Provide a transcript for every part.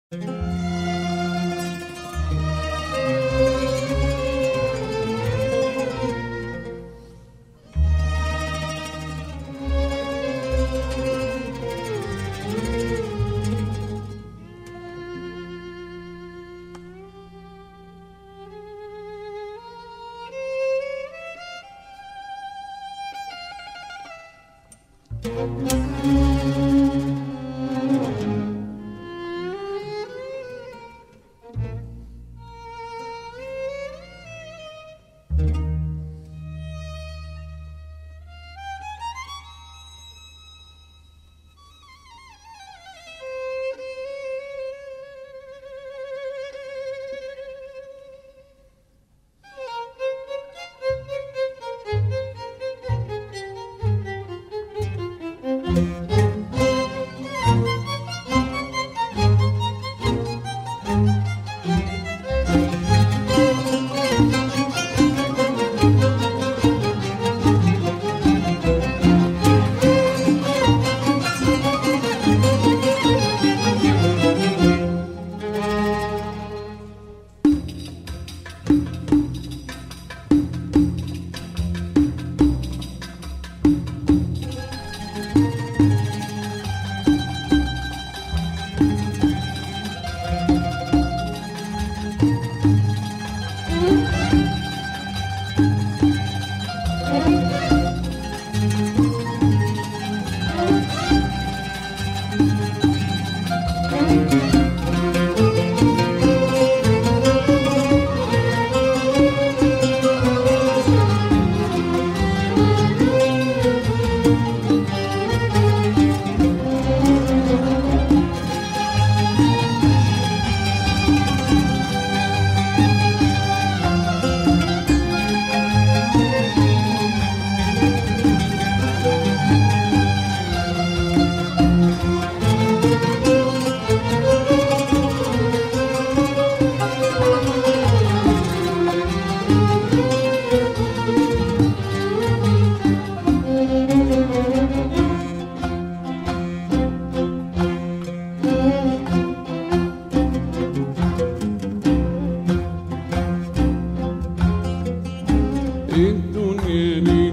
الدنيا ليل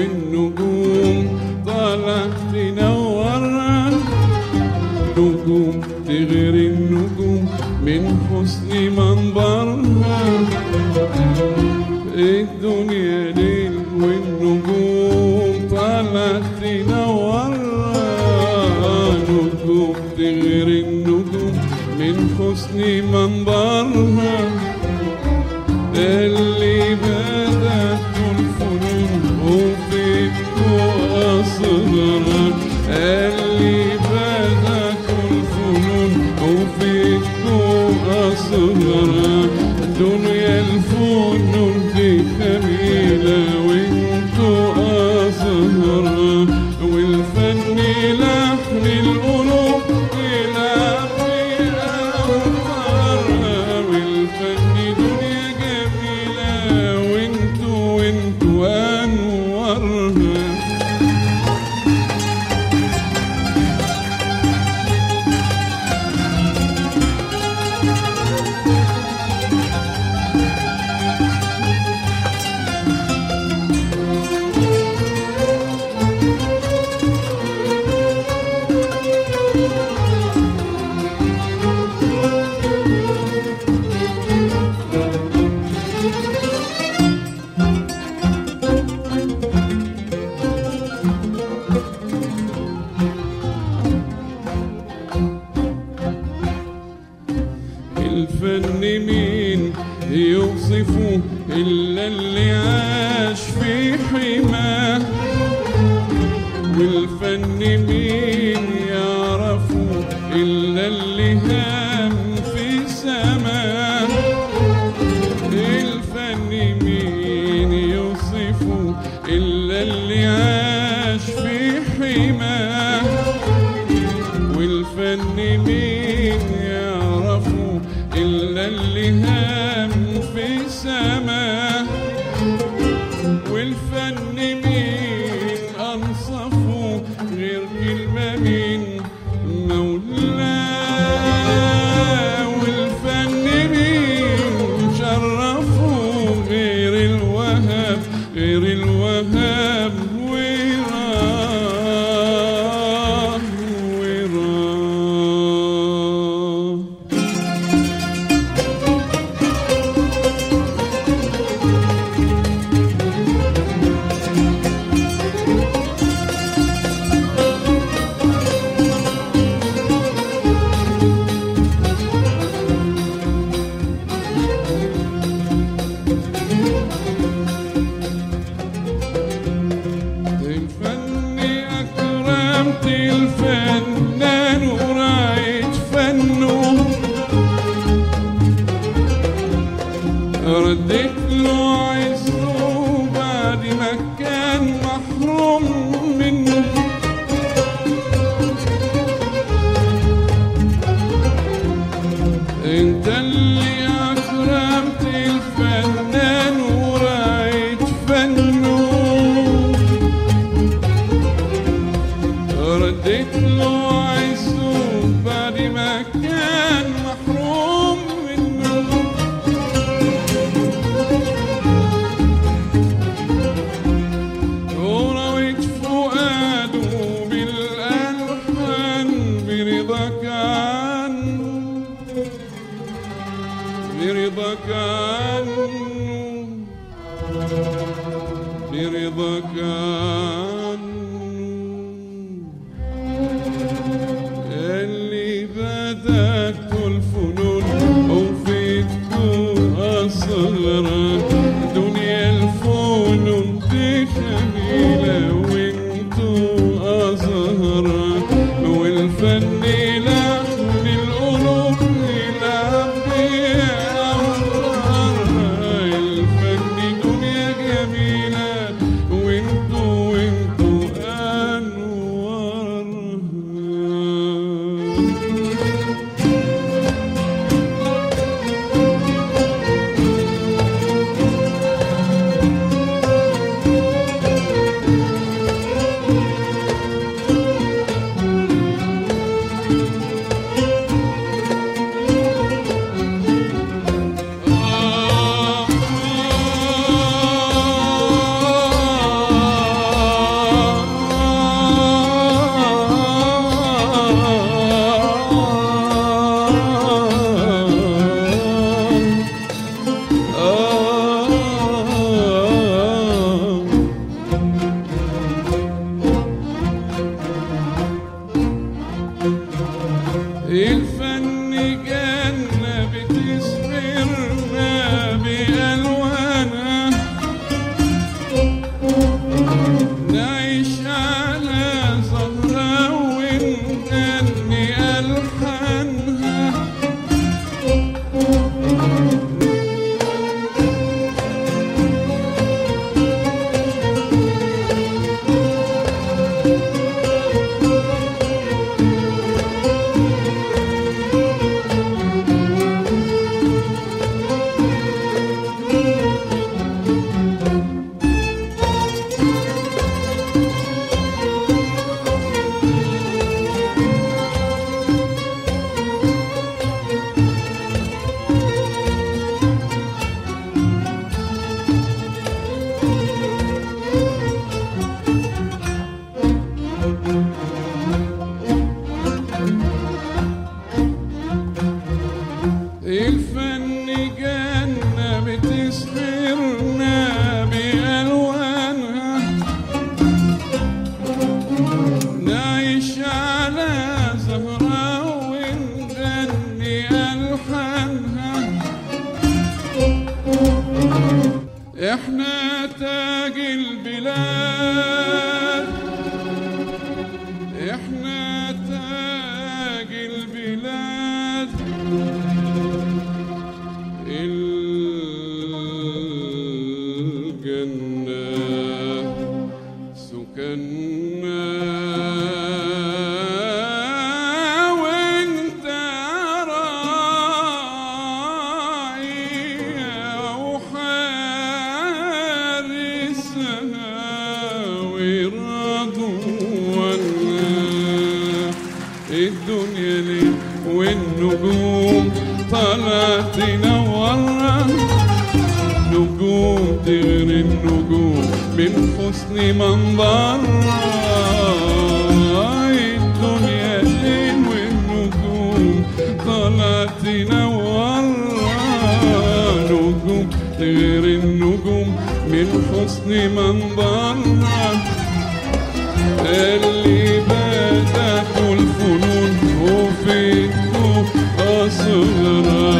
والنجوم طالعة تنورنا نجوم تغري النجوم من حسن منظرها الدنيا ليل والنجوم طالعة تنورنا نجوم تغري النجوم من حسن منظرها اللي بدت الفنون وفيك أصغر اللي بدت الفنون وفيك أصغر دنيا الفنون دي جميلة وانتو أصغر والفن لحن القلوب يلعب في أوتارها والفن دنيا جميلة وانتو وانتو أنورها الفن مين يوصفه إلا اللي عاش في حماه والفن مين يعرفه إلا اللي هام في سماه الفن مين يوصفه إلا اللي عاش في حماه والفن مين يعرفه إلا اللي هام في سماه والفن مين أنصفه غير كلمة من مولاه رديت له عزه بعد ما كان محروم منه انت اللي اكرمت الفنان ورأيت فنه رديت له عزه بعد ما كان محروم منه ورويت فؤاده بالألحان برضاك عنه برضاك عنه برضاك عنه اللي بدأت الفنون وفيت أصغر دنيا الفنون دي جميلة وانتو أزهر والفن لحن القلوب يلعب بيها أوتار الفن دنيا جميلة وانتو وانتو أنوارها الفن جنة بتسحرنا بألوانها نعيش على زهرة ونغني ألحانها الفن جنة بتسحرنا بألوانها نعيش على زهرة ونغني ألحانها احنا تاج البلاد احنا تاج البلاد الجنة سكننا وانت راعي وحارسها ورضوانا الدنيا ليه والنجوم طلعت تنورنا نجوم تغري النجوم من حسن منظرها الدنيا ليل والنجوم طلعت تنورنا نجوم تغري النجوم من حسن منظرها اللي بدأت الفنون وفيته أصغر